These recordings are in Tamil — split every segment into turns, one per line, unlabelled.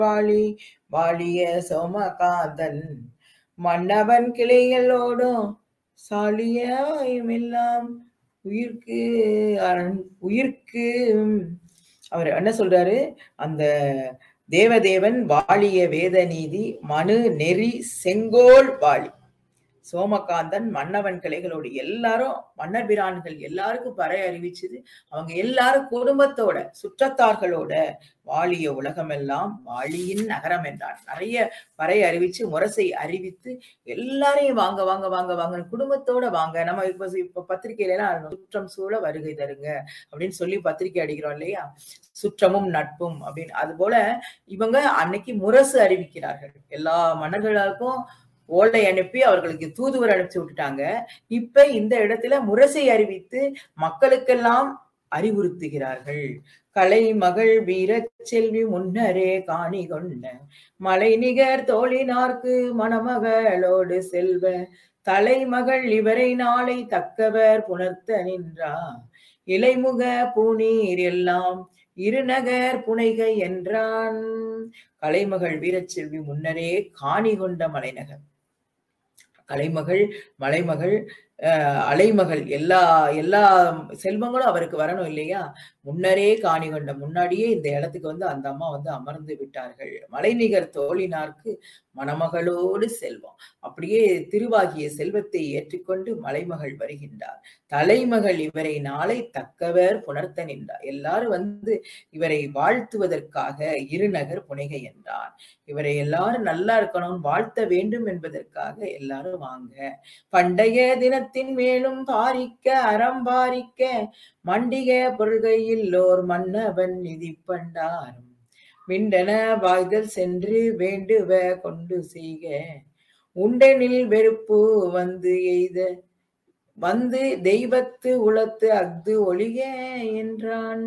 வாழி வாழிய சோமகாந்தன் மன்னவன் கிளைகளோடும் சாலியாயுமெல்லாம் உயிர்க்கு அரண் உயிர்க்கு அவர் என்ன சொல்றாரு அந்த தேவதேவன் வாழிய வேதநீதி மனு நெறி செங்கோல் வாழி சோமகாந்தன் மன்னவன் கிளைகளோடு எல்லாரும் மன்னர் பிரான்கள் எல்லாருக்கும் பறை அறிவிச்சது அவங்க எல்லாரும் குடும்பத்தோட சுற்றத்தார்களோட வாழிய உலகமெல்லாம் வாழியின் நகரம் என்றார் நிறைய பறை அறிவிச்சு முரசை அறிவித்து எல்லாரையும் வாங்க வாங்க வாங்க வாங்க குடும்பத்தோட வாங்க நம்ம இப்ப இப்ப பத்திரிகையில எல்லாம் சுற்றம் சூழ வருகை தருங்க அப்படின்னு சொல்லி பத்திரிகை அடிக்கிறோம் இல்லையா சுற்றமும் நட்பும் அப்படின்னு அது போல இவங்க அன்னைக்கு முரசு அறிவிக்கிறார்கள் எல்லா மன்னர்களுக்கும் ஓலை அனுப்பி அவர்களுக்கு தூதுவர் அனுப்பிச்சு விட்டுட்டாங்க இப்ப இந்த இடத்துல முரசை அறிவித்து மக்களுக்கெல்லாம் அறிவுறுத்துகிறார்கள் கலை மகள் வீர செல்வி முன்னரே காணி கொண்ட மலை நிகர் தோழினார்க்கு மணமகளோடு செல்வ தலைமகள் இவரை நாளை தக்கவர் புணர்த்த நின்றார் இலைமுக பூநீர் எல்லாம் இருநகர் புனைகை என்றான் கலைமகள் வீரச்செல்வி முன்னரே காணி கொண்ட மலைநகர் கலைமகள் மலைமகள் அலைமகள் எல்லா எல்லா செல்வங்களும் அவருக்கு வரணும் இல்லையா முன்னரே காணி கொண்ட முன்னாடியே இந்த இடத்துக்கு வந்து அந்த அம்மா வந்து அமர்ந்து விட்டார்கள் மலைநிகர் தோழினார்க்கு மணமகளோடு செல்வம் அப்படியே திருவாகிய செல்வத்தை ஏற்றுக்கொண்டு மலைமகள் வருகின்றார் தலைமகள் இவரை நாளை தக்கவர் புணர்த்த நின்றார் எல்லாரும் வந்து இவரை வாழ்த்துவதற்காக இருநகர் புனைகை என்றார் இவரை எல்லாரும் நல்லா இருக்கணும்னு வாழ்த்த வேண்டும் என்பதற்காக எல்லாரும் வாங்க பண்டைய தினத்தின் மேலும் பாரிக்க அறம் பாரிக்க மண்டிக பொருள்கையில் ஓர் மன்னவன் நிதி பண்டாரும் மிண்டன வாய்தல் சென்று வேண்டுவ கொண்டு செய்க உண்டனில் வெறுப்பு வந்து எய்த வந்து தெய்வத்து உளத்து அஃது ஒளிக என்றான்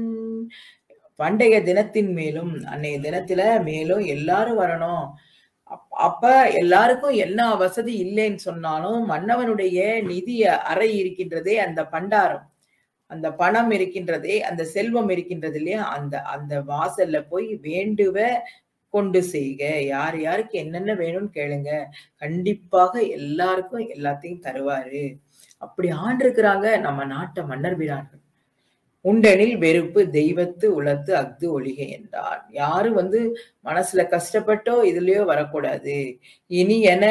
பண்டைய தினத்தின் மேலும் அன்னைய தினத்துல மேலும் எல்லாரும் வரணும் அப்ப எல்லாருக்கும் என்ன வசதி இல்லைன்னு சொன்னாலும் மன்னவனுடைய நிதி அறை இருக்கின்றதே அந்த பண்டாரம் அந்த பணம் இருக்கின்றதே அந்த செல்வம் இருக்கின்றது இல்லையா அந்த அந்த வாசல்ல போய் வேண்டுவ கொண்டு செய்க யார் யாருக்கு என்னென்ன வேணும்னு கேளுங்க கண்டிப்பாக எல்லாருக்கும் எல்லாத்தையும் தருவாரு அப்படி ஆண்டிருக்கிறாங்க நம்ம நாட்டை மன்னர் வீரார்கள் உண்டனில் வெறுப்பு தெய்வத்து உலத்து அஃது ஒளிகை என்றார் யாரும் வந்து மனசுல கஷ்டப்பட்டோ இதுலயோ வரக்கூடாது இனி என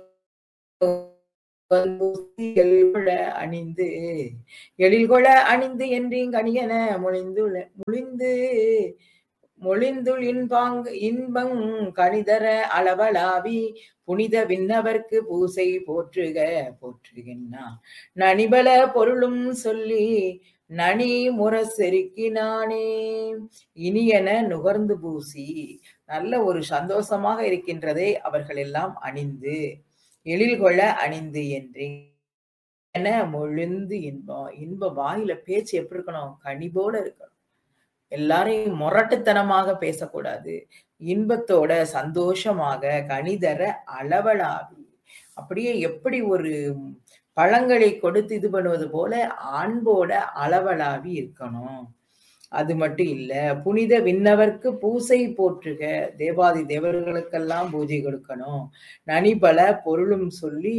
அணிந்து எழில்கொள அணிந்து என்றிங் கணியன மொழிந்துள்ள முழிந்து மொழிந்துள் இன்பாங் இன்பங் கணிதர அளவலாவி புனித விண்ணவர்க்கு பூசை போற்றுக போற்றுகின்னா நனிபல பொருளும் சொல்லி நனி முரசெருக்கினானே இனியன நுகர்ந்து பூசி நல்ல ஒரு சந்தோஷமாக இருக்கின்றதை அவர்கள் எல்லாம் அணிந்து எழில்கொள்ள அணிந்து என்று என மொழிந்து இன்பம் இன்ப வாயில பேச்சு எப்படி இருக்கணும் கனிபோட இருக்கணும் எல்லாரையும் முரட்டுத்தனமாக பேசக்கூடாது இன்பத்தோட சந்தோஷமாக கணிதர அளவலாவி அப்படியே எப்படி ஒரு பழங்களை கொடுத்து இது பண்ணுவது போல அன்போட அளவலாவி இருக்கணும் அது மட்டும் இல்ல புனித விண்ணவர்க்கு பூசை போற்றுக தேவாதி தேவர்களுக்கெல்லாம் பூஜை கொடுக்கணும் நனிபல பொருளும் சொல்லி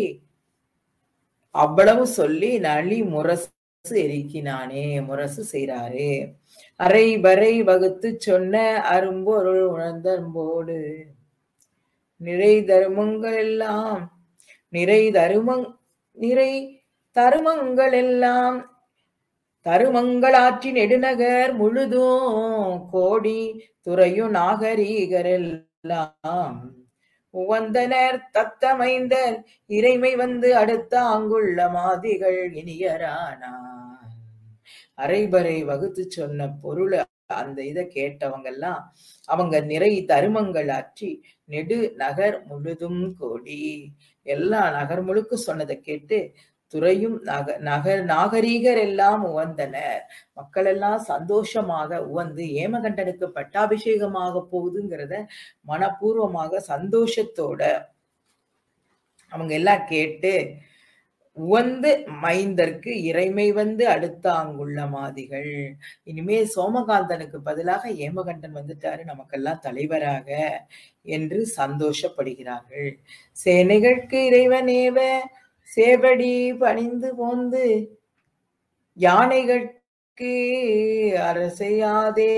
அவ்வளவு சொல்லி நளி முரசு எரிக்கினானே முரசு செய்றாரு அரை வரை வகுத்து சொன்ன அரும்பொருள் உணர்ந்தன்போடு நிறை தருமங்கள் எல்லாம் நிறை தருமங் நிறை தருமங்கள் எல்லாம் தருமங்களாற்றி நெடுநகர் முழுதும் கோடி துறையும் நாகரீகரெல்லாம் உவந்தனர் தத்தமைந்தர் இறைமை வந்து அடுத்த அங்குள்ள மாதிகள் இனியரானார் அரைபறை வகுத்து சொன்ன பொருள் அந்த இதை கேட்டவங்க எல்லாம் அவங்க நிறை தருமங்கள் ஆற்றி நெடு நகர் முழுதும் கோடி எல்லா நகர் முழுக்க சொன்னதை கேட்டு துறையும் நக நகர் நாகரீகர் எல்லாம் உவந்தனர் மக்கள் எல்லாம் சந்தோஷமாக உவந்து ஏமகண்டனுக்கு பட்டாபிஷேகமாக போகுதுங்கிறத மனப்பூர்வமாக சந்தோஷத்தோட அவங்க எல்லாம் கேட்டு உவந்து மைந்தர்க்கு இறைமை வந்து அடுத்தாங்குள்ள மாதிகள் இனிமே சோமகாந்தனுக்கு பதிலாக ஏமகண்டன் வந்துட்டாரு நமக்கெல்லாம் தலைவராக என்று சந்தோஷப்படுகிறார்கள் சேனைகൾക്ക് இறைவனேவ சேவடி பணிந்து போந்து யானைகட்கு அரசையாதே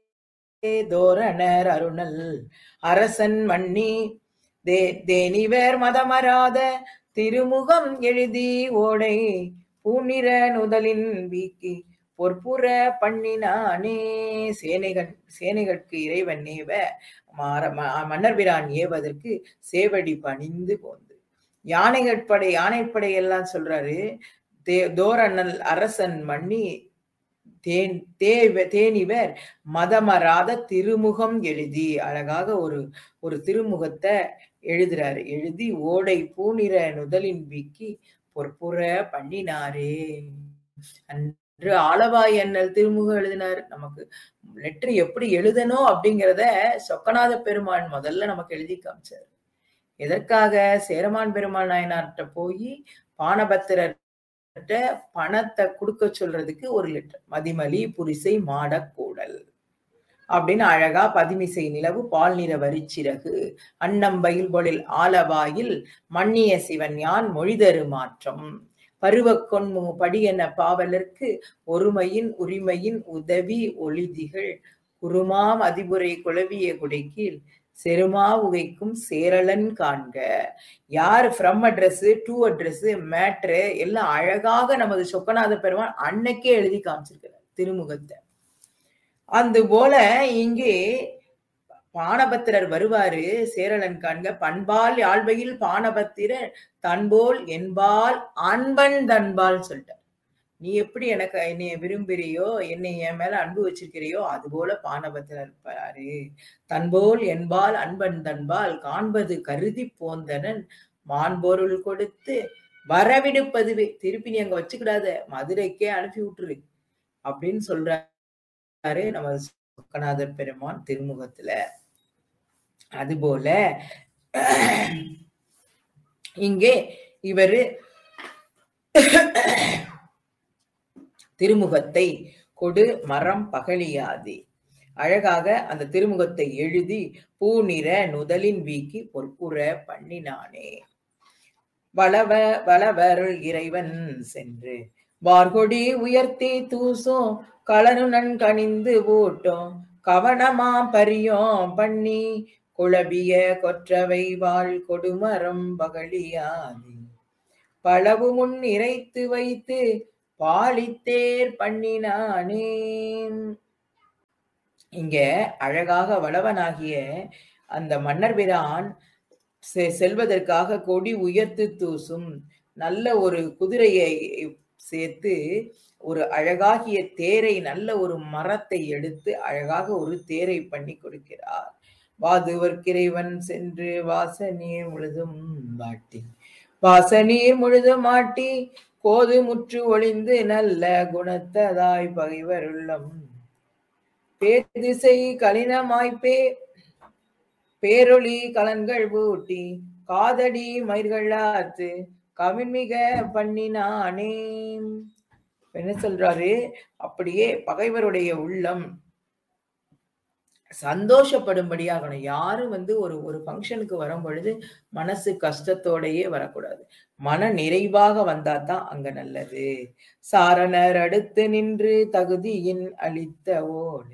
தோரணர் அருணல் அரசன் மன்னி தே தேனிவர் மதமராத திருமுகம் எழுதி ஓடை பூநிற நுதலின் வீக்கி பொற்புற பண்ணினானே சேனைகள் சேனைகட்கு இறைவன் ஏவ மாற- ம- மன்னர்பிரான் ஏவதற்கு சேவடி பணிந்து போந்து யானைகட்படை யானைப்படை எல்லாம் சொல்றாரு தே தோரணல் அரசன் மன்னி தேன் தேவ தேனிவர் மதமராத திருமுகம் எழுதி அழகாக ஒரு ஒரு திருமுகத்தை எழுதுறாரு எழுதி ஓடை பூநிற நுதலின் வீக்கி பொற்புற பண்ணினாரே அன்று ஆளவாய் அண்ணல் திருமுகம் எழுதினார் நமக்கு லெட்டர் எப்படி எழுதணும் அப்படிங்கிறத சொக்கநாத பெருமான் முதல்ல நமக்கு எழுதி காமிச்சார் எதற்காக சேரமான் பெருமாள் நாயனார்கிட்ட போய் பானபத்திரர்கிட்ட பணத்தை கொடுக்க சொல்றதுக்கு ஒரு லெட்டர் மதிமலி புரிசை மாடக்கூடல் அப்படின்னு அழகா பதிமிசை நிலவு பால் நிற வரிச்சிறகு அன்னம்பயில் பொழில் ஆலவாயில் மன்னிய சிவன் யான் மொழிதரு மாற்றம் பருவக் கொன்மு படியென பாவலர்க்கு ஒருமையின் உரிமையின் உதவி ஒளிதிகள் குருமாம் அதிபுரை குளவிய குடைக்கீழ் செருமா உகைக்கும் சேரலன் காண்க யார் from address to address matter எல்லாம் அழகாக நமது சொக்கநாத பெருமான் அன்னைக்கே எழுதி காமிச்சிருக்கிறார் திருமுகத்தை அந்த போல இங்கே பானபத்திரர் வருவாரு சேரலன் காண்க பண்பால் யாழ்வையில் பானபத்திரர் தன்போல் என்பால் அன்பன் தன்பால் சொல்லிட்டார் நீ எப்படி எனக்கு என்னைய விரும்புறியோ என்னை என் மேல அன்பு வச்சிருக்கிறியோ அது போல பானபத்திரர் இருப்பாரு தன்போல் என்பால் அன்பன் தன்பால் காண்பது கருதி போந்தனன் மான்பொருள் கொடுத்து வரவிடுப்பதுவே திருப்பி நீ அங்க வச்சுக்கிடாத மதுரைக்கே அனுப்பி விட்டுரு அப்படின்னு சொல்றாரு நம்ம சொக்கநாதர் பெருமான் திருமுகத்துல அதுபோல இங்கே இவரு திருமுகத்தை கொடு மரம் பகலியாதி அழகாக அந்த திருமுகத்தை எழுதி பூநிற நுதலின் வீக்கி பொற்புற பண்ணினானே வளவ வளவருள் இறைவன் சென்று வார்கொடி உயர்த்தி தூசும் களனு நன் கனிந்து போட்டோம் கவனமாம் பரியோம் பண்ணி குழபிய கொற்றவை வாழ் கொடுமரம் பகழியாதி பளவு முன் இறைத்து வைத்து பாலித்தேர் பண்ணினானே இங்க அழகாக வளவனாகிய அந்த மன்னர்பிரான் செ- செல்வதற்காக கொடி உயர்த்து தூசும் நல்ல ஒரு குதிரையை சேர்த்து ஒரு அழகாகிய தேரை நல்ல ஒரு மரத்தை எடுத்து அழகாக ஒரு தேரை பண்ணி கொடுக்கிறார் வாதுவர்க்கிறைவன் சென்று வாச நீர் முழுதும் வாட்டி வாச நீர் முழுதும் மாட்டி கோது முற்று ஒளிந்து நல்ல குணத்ததாய் பகைவர் உள்ளம் பேதிசை கலினமாய்ப்பே பேரொளி கலன்கள் பூட்டி காதடி மயிர்களாத்து கவின்மிக பண்ணினானே என்ன சொல்றாரு அப்படியே பகைவருடைய உள்ளம் சந்தோஷப்படும்படியாகணும் யாரும் வந்து ஒரு ஒரு ஃபங்க்ஷனுக்கு வரும் பொழுது மனசு கஷ்டத்தோடயே வரக்கூடாது மன நிறைவாக வந்தா தான் அங்க நல்லது சாரணர் அடுத்து நின்று தகுதியின் அளித்த ஓலை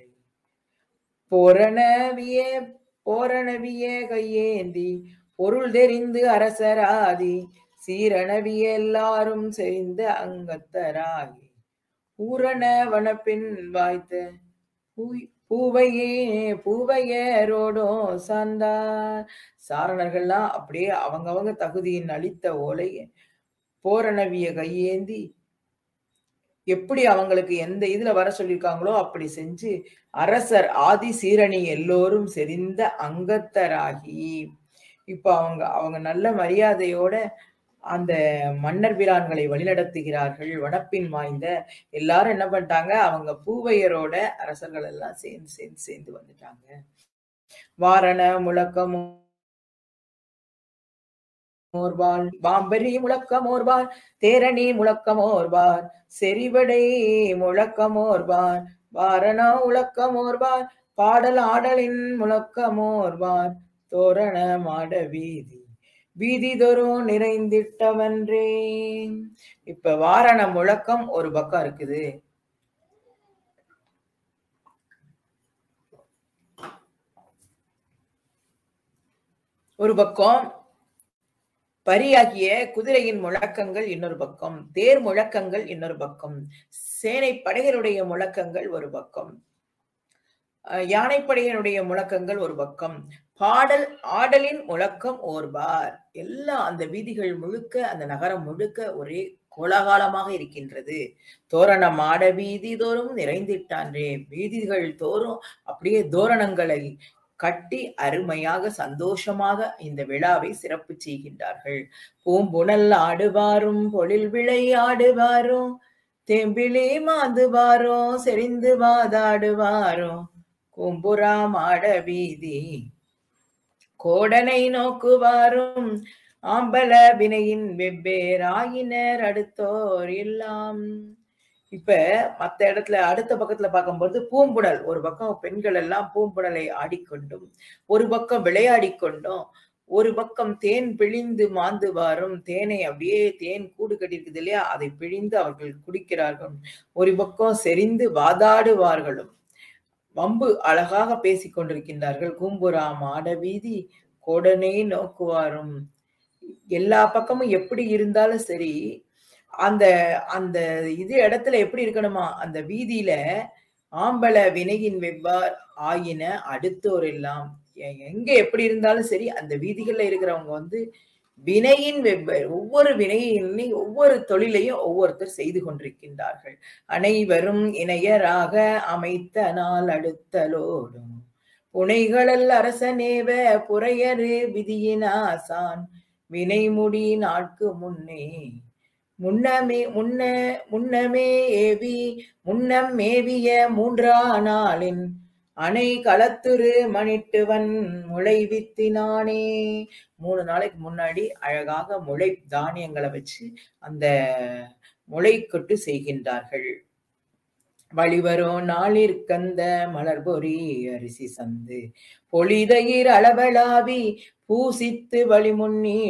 போரணவிய போரணவிய கையேந்தி பொருள் தெரிந்து அரசராதி சீரணவிய எல்லாரும் செறிந்த அங்கத்தராகி பூரண வனப்பின் வாய்த்த பூய்- பூவையே பூவையரோடும் சார்ந்தார் சாரணர்கள்லாம் அப்படியே அவங்கவங்க தகுதியின் அளித்த ஓலையை போரணவிய கையேந்தி எப்படி அவங்களுக்கு எந்த இதுல வர சொல்லியிருக்காங்களோ அப்படி செஞ்சு அரசர் ஆதி சீரணி எல்லோரும் செறிந்த அங்கத்தராகி இப்ப அவங்க அவங்க நல்ல மரியாதையோட அந்த மன்னர் பிரான்களை வழிநடத்துகிறார்கள் வனப்பின் வாய்ந்த எல்லாரும் என்ன பண்ணிட்டாங்க அவங்க பூவையரோட அரசர்கள் எல்லாம் சேர்ந்து சேர்ந்து சேர்ந்து வந்துட்டாங்க வாரண முழக்கமும் ஓர்வாள் பாம்பரி முழக்கமோர்வார் தேரணி முழக்கமோர்வார் செறிவடை முழக்கமோர்வார் வாரணா உழக்கமோர்வார் பாடல் ஆடலின் முழக்கமோர்வார் தோரண மாட வீதி வீதி தோறும் நிறைந்திட்டவன்றே இப்ப வாரண முழக்கம் ஒரு பக்கம் இருக்குது ஒரு பக்கம் பரியாகிய குதிரையின் முழக்கங்கள் இன்னொரு பக்கம் தேர் முழக்கங்கள் இன்னொரு பக்கம் சேனை படைகளுடைய முழக்கங்கள் ஒரு பக்கம் அஹ் யானைப்படையினுடைய முழக்கங்கள் ஒரு பக்கம் பாடல் ஆடலின் முழக்கம் ஓர்பார் எல்லாம் அந்த வீதிகள் முழுக்க அந்த நகரம் முழுக்க ஒரே கோலாகலமாக இருக்கின்றது தோரண மாட வீதி தோறும் நிறைந்திட்டான்றே வீதிகள் தோறும் அப்படியே தோரணங்களை கட்டி அருமையாக சந்தோஷமாக இந்த விழாவை சிறப்பு செய்கின்றார்கள் பூம்புணல் ஆடுவாரும் பொழில் விளையாடுவாரும் தேம்பிளி மாந்துவாரும் செறிந்து வாதாடுவாரும் கும்புரா மாட வீதி கோடனை நோக்குவாரும் ஆம்பல வினையின் வெவ்வேறாயினர் அடுத்தோர் எல்லாம் இப்ப மத்த இடத்துல அடுத்த பக்கத்துல பார்க்கும்போது பூம்புணல் ஒரு பக்கம் பெண்கள் எல்லாம் பூம்புணலை ஆடிக்கொண்டும் ஒரு பக்கம் விளையாடி கொண்டும் ஒரு பக்கம் தேன் பிழிந்து மாந்து வாரும் தேனை அப்படியே தேன் கூடு கட்டியிருக்குது இல்லையா அதை பிழிந்து அவர்கள் குடிக்கிறார்கள் ஒரு பக்கம் செறிந்து வாதாடுவார்களும் வம்பு அழகாக பேசிக் கொண்டிருக்கின்றார்கள் கூம்புரா மாட வீதி கோடனை நோக்குவாரும் எல்லா பக்கமும் எப்படி இருந்தாலும் சரி அந்த அந்த இது இடத்துல எப்படி இருக்கணுமா அந்த வீதியில ஆம்பள வினையின் வெவ்வார் ஆயின அடுத்தோர் எல்லாம் எ- எங்க எப்படி இருந்தாலும் சரி அந்த வீதிகள்ல இருக்கிறவங்க வந்து வினையின் வெவ்வேறு ஒவ்வொரு வினையின் ஒவ்வொரு தொழிலையும் ஒவ்வொருத்தர் செய்து கொண்டிருக்கின்றார்கள் அனைவரும் இணையராக அமைத்த நாள் அடுத்தலோடும் புனைகளல் அரசனேவ புறையரு விதியினாசான் வினைமுடி நாட்கு முன்னே முன்னமே முன்ன முன்னமே ஏவி முன்னம் மேவிய மூன்றா நாளின் அணை களத்துரு மணிட்டுவன் முளைவித்தினானே மூணு நாளைக்கு முன்னாடி அழகாக முளை தானியங்களை வச்சு அந்த முளைக்கொட்டு செய்கின்றார்கள் வழிவரும் நாளிற்கந்த மலர்பொறி அரிசி சந்து பொழிதயிர் அளவலாவி பூசித்து வழிமுன்னி